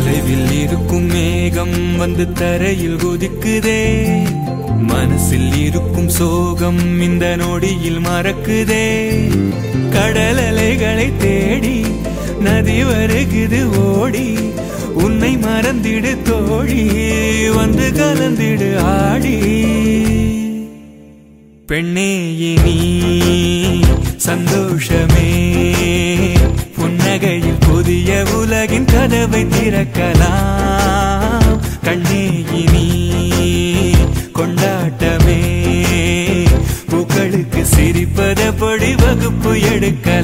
தொலைவில் இருக்கும் மேகம் வந்து தரையில் குதிக்குதே மனசில் இருக்கும் சோகம் இந்த நொடியில் மறக்குதே கடல் அலைகளை தேடி நதி வருகுது ஓடி உன்னை மறந்திடு தோழி வந்து கலந்திடு ஆடி பெண்ணே இனி சந்தோஷமே புன்னகையில் புதிய உலகின் கதவை திறக்கலாம் கண்ணே இனி கொண்டாட்டமே பூக்களுக்கு சிரிப்பதபடி வகுப்பு எடுக்கலாம்